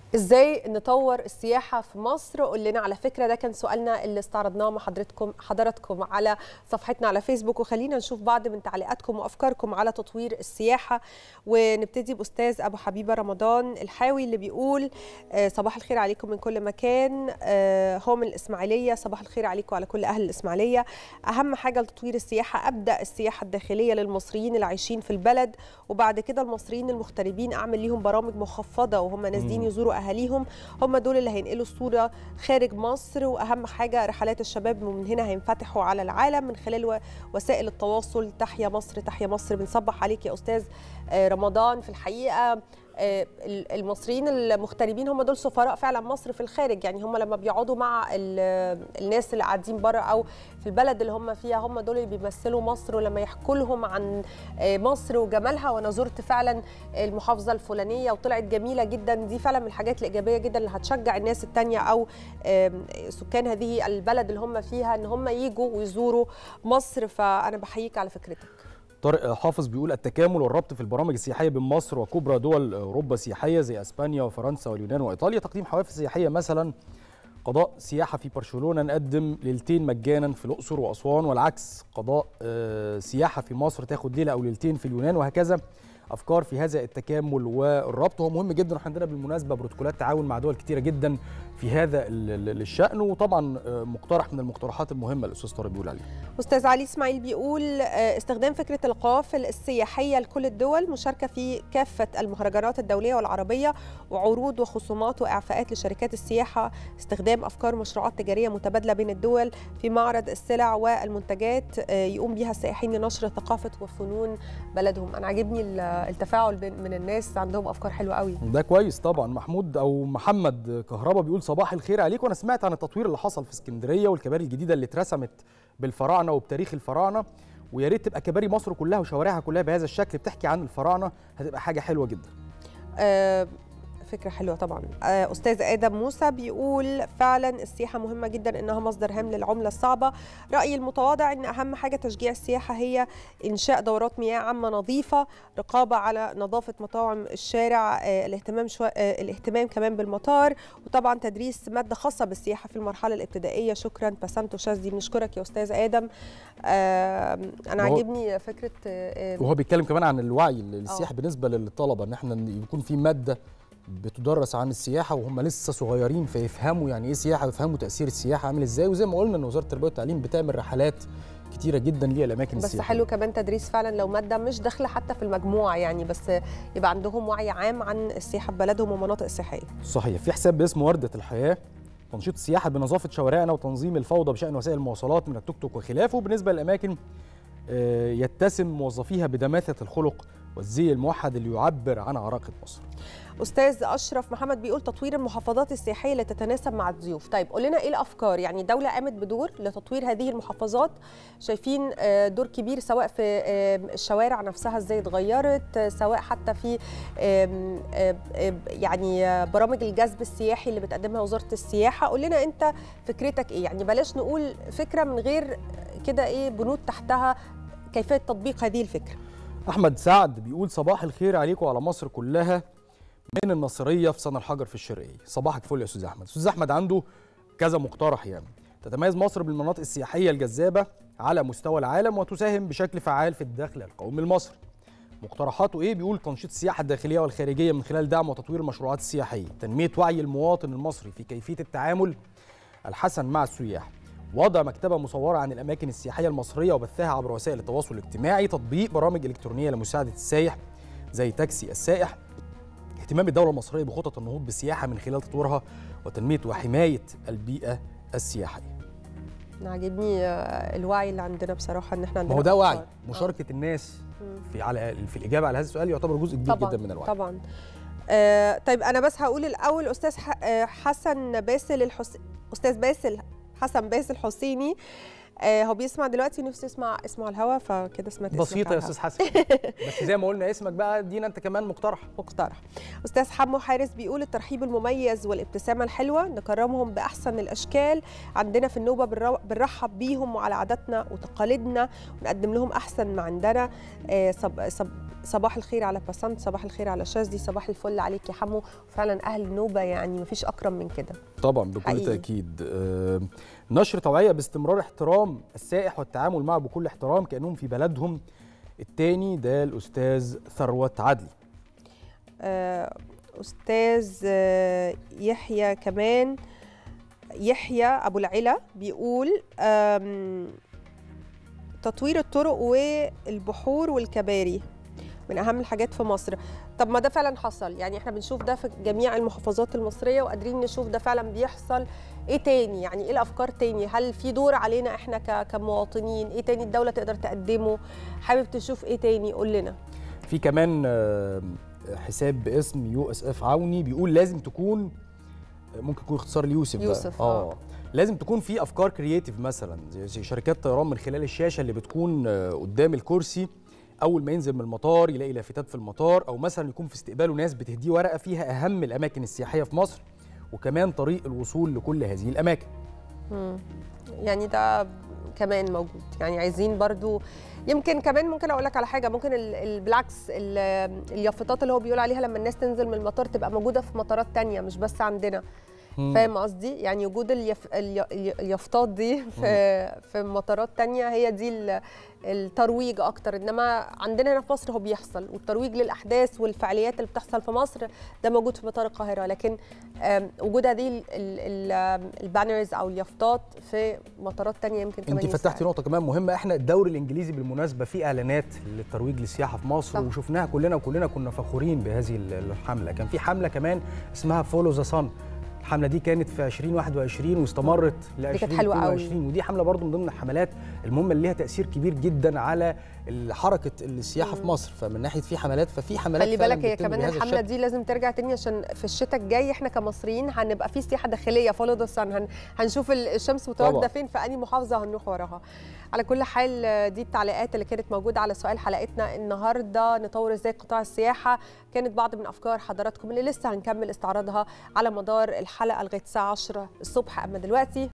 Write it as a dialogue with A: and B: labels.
A: ازاي نطور السياحه في مصر قول لنا على فكره ده كان سؤالنا اللي استعرضناه مع حضرتكم حضراتكم على صفحتنا على فيسبوك وخلينا نشوف بعض من تعليقاتكم وافكاركم على تطوير السياحه ونبتدي باستاذ ابو حبيبه رمضان الحاوي اللي بيقول آه، صباح الخير عليكم من كل مكان آه، هو من الاسماعيليه صباح الخير عليكم وعلى كل اهل الاسماعيليه اهم حاجه لتطوير السياحه ابدا السياحه الداخليه للمصريين اللي عايشين في البلد وبعد كده المصريين المغتربين اعمل ليهم برامج مخفضه وهم نازلين يزوروا اهاليهم هم دول اللي هينقلوا الصوره خارج مصر واهم حاجه رحلات الشباب من هنا هينفتحوا على العالم من خلال و- وسائل التواصل تحيا مصر تحيا مصر بنصبح عليك يا استاذ آه، رمضان في الحقيقه آه، ال- المصريين المغتربين هم دول سفراء فعلا مصر في الخارج يعني هم لما بيقعدوا مع ال- الناس اللي قاعدين بره او في البلد اللي هم فيها هم دول اللي بيمثلوا مصر ولما يحكوا لهم عن آه، مصر وجمالها وانا زرت فعلا المحافظه الفلانيه وطلعت جميله جدا دي فعلا من الحاجات الايجابيه جدا اللي هتشجع الناس التانية او آم، سكان هذه البلد اللي هم فيها ان هم يجوا ويزوروا مصر فانا بحييك على فكرتك
B: طارق حافظ بيقول التكامل والربط في البرامج السياحيه بين مصر وكبرى دول اوروبا سياحيه زي اسبانيا وفرنسا واليونان وايطاليا تقديم حوافز سياحيه مثلا قضاء سياحه في برشلونه نقدم ليلتين مجانا في الاقصر واسوان والعكس قضاء آه، سياحه في مصر تاخد ليله او ليلتين في اليونان وهكذا افكار في هذا التكامل والربط هو مهم جدا واحنا عندنا بالمناسبه بروتوكولات تعاون مع دول كتيره جدا في هذا ال- ال- الشان وطبعا آه، مقترح من المقترحات المهمه الاستاذ طارق بيقول عليها
A: استاذ علي اسماعيل بيقول آه، استخدام فكره القوافل السياحيه لكل الدول مشاركه في كافه المهرجانات الدوليه والعربيه وعروض وخصومات واعفاءات لشركات السياحه استخدام افكار مشروعات تجاريه متبادله بين الدول في معرض السلع والمنتجات آه، يقوم بها السائحين لنشر ثقافه وفنون بلدهم انا عاجبني ال- التفاعل بين- من الناس عندهم افكار حلوه قوي
B: ده كويس طبعا محمود او محمد كهربا بيقول صباح الخير عليكم وانا سمعت عن التطوير اللي حصل في اسكندريه والكباري الجديده اللي اترسمت بالفراعنه وبتاريخ الفراعنه ويا ريت تبقى كباري مصر كلها وشوارعها كلها بهذا الشكل بتحكي عن الفراعنه هتبقى حاجه حلوه جدا
A: آه، فكرة حلوة طبعا آه، أستاذ آدم موسى بيقول فعلا السياحة مهمة جدا إنها مصدر هام للعملة الصعبة رأيي المتواضع إن أهم حاجة تشجيع السياحة هي إنشاء دورات مياه عامة نظيفة رقابة على نظافة مطاعم الشارع آه، الاهتمام شو... آه، الاهتمام كمان بالمطار وطبعا تدريس مادة خاصة بالسياحة في المرحلة الابتدائية شكرا بسنت شاذلي بنشكرك يا أستاذ آدم آه، أنا
B: وهو-
A: عاجبني فكرة آه، آه،
B: وهو بيتكلم كمان عن الوعي للسياحه بالنسبه للطلبه ان احنا يكون في ماده بتدرس عن السياحه وهم لسه صغيرين فيفهموا يعني ايه سياحه ويفهموا تاثير السياحه عامل ازاي وزي ما قلنا ان وزاره التربيه والتعليم بتعمل رحلات كتيره جدا ليها الاماكن
A: بس
B: السياحيه
A: حلو كمان تدريس فعلا لو ماده مش داخله حتى في المجموعه يعني بس يبقى عندهم وعي عام عن السياحه في بلدهم ومناطق السياحيه
B: صحيح في حساب باسمه وردة الحياة تنشيط السياحة بنظافة شوارعنا وتنظيم الفوضى بشأن وسائل المواصلات من التوك توك وخلافه بالنسبة للأماكن آه، يتسم موظفيها بدماثة الخلق والزي الموحد اللي يعبر عن عراقة مصر
A: استاذ اشرف محمد بيقول تطوير المحافظات السياحيه اللي تتناسب مع الضيوف طيب قول لنا ايه الافكار يعني الدوله قامت بدور لتطوير هذه المحافظات شايفين آه، دور كبير سواء في آه، الشوارع نفسها ازاي اتغيرت آه، سواء حتى في آم، آه، آه، يعني آه، برامج الجذب السياحي اللي بتقدمها وزاره السياحه قول لنا انت فكرتك ايه يعني بلاش نقول فكره من غير كده ايه بنود تحتها كيفيه تطبيق هذه الفكره
B: أحمد سعد بيقول صباح الخير عليكم وعلى مصر كلها من النصرية في صنع الحجر في الشرقية صباحك فل يا أستاذ أحمد أستاذ أحمد عنده كذا مقترح يعني تتميز مصر بالمناطق السياحية الجذابة على مستوى العالم وتساهم بشكل فعال في الدخل القومي المصري مقترحاته ايه بيقول تنشيط السياحه الداخليه والخارجيه من خلال دعم وتطوير المشروعات السياحيه تنميه وعي المواطن المصري في كيفيه التعامل الحسن مع السياح وضع مكتبه مصوره عن الاماكن السياحيه المصريه وبثها عبر وسائل التواصل الاجتماعي تطبيق برامج الكترونيه لمساعده السائح زي تاكسي السائح اهتمام الدوله المصريه بخطط النهوض بالسياحه من خلال تطويرها وتنميه وحمايه البيئه السياحيه
A: انا عاجبني آه، الوعي اللي عندنا بصراحه ان احنا
B: ما
A: عندنا
B: هو ده وعي
A: أفكار. آه.
B: مشاركه الناس
A: مم.
B: في على في الاجابه على هذا السؤال يعتبر جزء كبير
A: طبعا
B: جدا من الوعي
A: طبعا آه طيب انا بس هقول الاول استاذ ح- آه، حسن باسل الحس... استاذ باسل حسن باسل حسيني آه هو بيسمع دلوقتي نفسه يسمع اسمه على الهوا فكده سمعت اسمك
B: بسيطه
A: على
B: يا
A: الهوا.
B: استاذ حسن بس زي ما قلنا اسمك بقى ادينا انت كمان مقترح
A: مقترح استاذ حمو حارس بيقول الترحيب المميز والابتسامه الحلوه نكرمهم باحسن الاشكال عندنا في النوبه بنرو- بنرحب بيهم وعلى عاداتنا وتقاليدنا ونقدم لهم احسن ما عندنا آه، صب صب صباح الخير على بسنت صباح الخير على شاذلي صباح الفل عليك يا حمو فعلا اهل النوبه يعني مفيش اكرم من كده
B: طبعا بكل
A: حقيقي.
B: تاكيد آه، نشر توعيه باستمرار احترام السائح والتعامل معه بكل احترام كانهم في بلدهم الثاني ده الاستاذ ثروت عدلي
A: آه، استاذ آه، يحيى كمان يحيى ابو العلا بيقول آم، تطوير الطرق والبحور والكباري من اهم الحاجات في مصر طب ما ده فعلا حصل يعني احنا بنشوف ده في جميع المحافظات المصريه وقادرين نشوف ده فعلا بيحصل ايه تاني يعني ايه الافكار تاني هل في دور علينا احنا ك- كمواطنين ايه تاني الدوله تقدر تقدمه حابب تشوف ايه تاني قول لنا
B: في كمان آه، حساب باسم يو اس اف عوني بيقول لازم تكون ممكن يكون اختصار ليوسف بقى.
A: يوسف، آه.
B: لازم تكون في افكار كرييتيف مثلا زي- زي شركات طيران من خلال الشاشه اللي بتكون آه، قدام الكرسي اول ما ينزل من المطار يلاقي لافتات في المطار او مثلا يكون في استقباله ناس بتهديه ورقه فيها اهم الاماكن السياحيه في مصر وكمان طريق الوصول لكل هذه الاماكن
A: يعني ده كمان موجود يعني عايزين برضو يمكن كمان ممكن اقول لك على حاجه ممكن ال- ال- بالعكس ال- اليافطات اللي هو بيقول عليها لما الناس تنزل من المطار تبقى موجوده في مطارات تانية مش بس عندنا فاهم قصدي يعني وجود اليف... الي- الي- اليافطات دي في في مطارات تانية هي دي ال- الترويج اكتر انما عندنا هنا في مصر هو بيحصل والترويج للاحداث والفعاليات اللي بتحصل في مصر ده موجود في مطار القاهره لكن آم، وجود هذه ال- ال- ال- البانرز او اليافطات في مطارات تانية يمكن كمان
B: انت فتحتي
A: يساعد.
B: نقطه كمان مهمه احنا الدوري الانجليزي بالمناسبه فيه اعلانات للترويج للسياحه في مصر
A: صح.
B: وشفناها كلنا وكلنا كنا فخورين بهذه ال- الحمله كان في حمله كمان اسمها فولو ذا صن الحمله دي كانت في 2021 واستمرت ل
A: دي كانت حلوة قوي.
B: 2022 ودي حمله برضو من ضمن الحملات المهمه اللي ليها تاثير كبير جدا على ال- حركه السياحه في مصر فمن ناحيه في حملات ففي حملات
A: خلي
B: فعلاً
A: بالك هي
B: بتتم
A: كمان
B: بهذا
A: الحمله
B: الشكل.
A: دي لازم ترجع تاني عشان في الشتاء الجاي احنا كمصريين هنبقى في سياحه داخليه فولو ذا سان هن هنشوف ال- الشمس متواجده
B: طبعاً.
A: فين في انهي محافظه هنروح وراها على كل حال آه، دي التعليقات اللي كانت موجوده على سؤال حلقتنا النهارده نطور ازاي قطاع السياحه كانت بعض من افكار حضراتكم اللي لسه هنكمل استعراضها على مدار الحلقه لغايه الساعه 10 الصبح اما دلوقتي